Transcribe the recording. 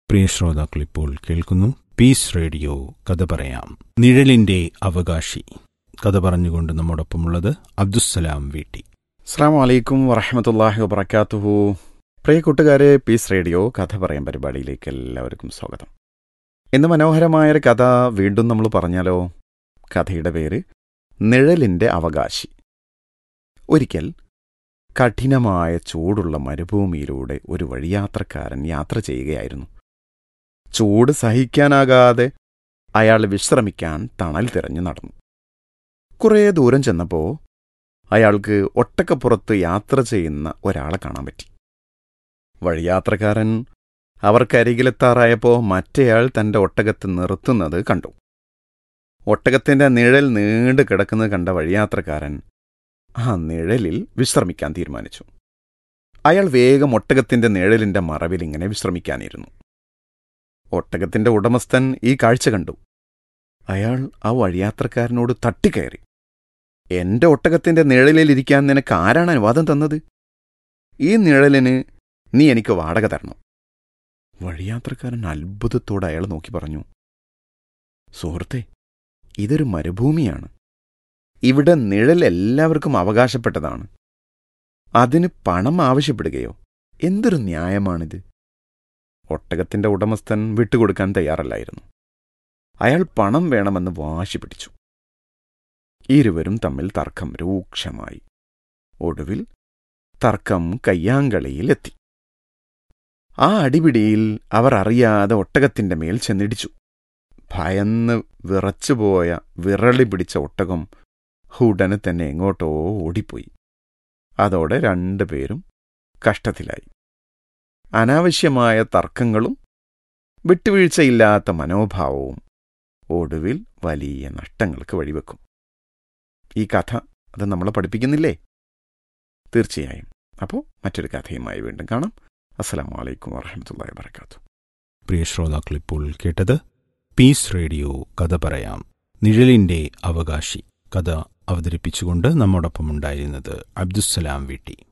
പ്രിയ ശ്രോതാക്കൾ ഇപ്പോൾ കേൾക്കുന്നു പീസ് റേഡിയോ കഥ പറയാം നിഴലിന്റെ അവകാശി കഥ പറഞ്ഞുകൊണ്ട് നമ്മോടൊപ്പമുള്ളത് അബ്ദുസ്സലാം വീട്ടി അസ്സാം വലൈക്കും വറഹമത്തല്ലാഹി വബർക്കാത്തുഹു പ്രിയ കൂട്ടുകാരെ പീസ് റേഡിയോ കഥ പറയാൻ പരിപാടിയിലേക്ക് എല്ലാവർക്കും സ്വാഗതം ഇന്ന് മനോഹരമായൊരു കഥ വീണ്ടും നമ്മൾ പറഞ്ഞാലോ കഥയുടെ പേര് നിഴലിൻ്റെ അവകാശി ഒരിക്കൽ കഠിനമായ ചൂടുള്ള മരുഭൂമിയിലൂടെ ഒരു വഴിയാത്രക്കാരൻ യാത്ര ചെയ്യുകയായിരുന്നു ചൂട് സഹിക്കാനാകാതെ അയാൾ വിശ്രമിക്കാൻ തണൽ തിരഞ്ഞു നടന്നു കുറേ ദൂരം ചെന്നപ്പോൾ അയാൾക്ക് ഒട്ടക്കപ്പുറത്ത് യാത്ര ചെയ്യുന്ന ഒരാളെ കാണാൻ പറ്റി വഴിയാത്രക്കാരൻ അവർക്കരികിലെത്താറായപ്പോൾ മറ്റേയാൾ തന്റെ ഒട്ടകത്ത് നിർത്തുന്നത് കണ്ടു ഒട്ടകത്തിന്റെ നിഴൽ നീണ്ടു കിടക്കുന്നത് കണ്ട വഴിയാത്രക്കാരൻ ആ നിഴലിൽ വിശ്രമിക്കാൻ തീരുമാനിച്ചു അയാൾ വേഗം ഒട്ടകത്തിന്റെ നിഴലിന്റെ മറവിൽ ഇങ്ങനെ വിശ്രമിക്കാനിരുന്നു ഒട്ടകത്തിന്റെ ഉടമസ്ഥൻ ഈ കാഴ്ച കണ്ടു അയാൾ ആ വഴിയാത്രക്കാരനോട് തട്ടിക്കയറി എന്റെ ഒട്ടകത്തിന്റെ നിഴലിലിരിക്കാൻ നിനക്ക് ആരാണ് അനുവാദം തന്നത് ഈ നിഴലിന് നീ എനിക്ക് വാടക തരണം വഴിയാത്രക്കാരൻ അത്ഭുതത്തോടെ അയാൾ നോക്കി പറഞ്ഞു സുഹൃത്തെ ഇതൊരു മരുഭൂമിയാണ് ഇവിടെ നിഴൽ എല്ലാവർക്കും അവകാശപ്പെട്ടതാണ് അതിന് പണം ആവശ്യപ്പെടുകയോ എന്തൊരു ന്യായമാണിത് ഒട്ടകത്തിന്റെ ഉടമസ്ഥൻ വിട്ടുകൊടുക്കാൻ തയ്യാറല്ലായിരുന്നു അയാൾ പണം വേണമെന്ന് വാശി പിടിച്ചു ഇരുവരും തമ്മിൽ തർക്കം രൂക്ഷമായി ഒടുവിൽ തർക്കം കയ്യാങ്കളിയിലെത്തി ആ അടിപിടിയിൽ അവർ അറിയാതെ ഒട്ടകത്തിന്റെ മേൽ ചെന്നിടിച്ചു ഭയന്ന് വിറച്ചുപോയ വിറളി പിടിച്ച ഒട്ടകം ഉടനെ തന്നെ എങ്ങോട്ടോ ഓടിപ്പോയി അതോടെ രണ്ടുപേരും കഷ്ടത്തിലായി അനാവശ്യമായ തർക്കങ്ങളും വിട്ടുവീഴ്ചയില്ലാത്ത മനോഭാവവും ഒടുവിൽ വലിയ നഷ്ടങ്ങൾക്ക് വഴിവെക്കും ഈ കഥ അത് നമ്മളെ പഠിപ്പിക്കുന്നില്ലേ തീർച്ചയായും അപ്പോൾ മറ്റൊരു കഥയുമായി വീണ്ടും കാണാം അസ്സാം വലൈക്കും വാഹമത്തല്ലാ വാത്തു പ്രിയ ശ്രോതാക്കൾ ഇപ്പോൾ കേട്ടത് പീസ് റേഡിയോ കഥ പറയാം നിഴലിന്റെ അവകാശി കഥ അവതരിപ്പിച്ചുകൊണ്ട് നമ്മോടൊപ്പം ഉണ്ടായിരുന്നത് അബ്ദുസ്സലാം വീട്ടി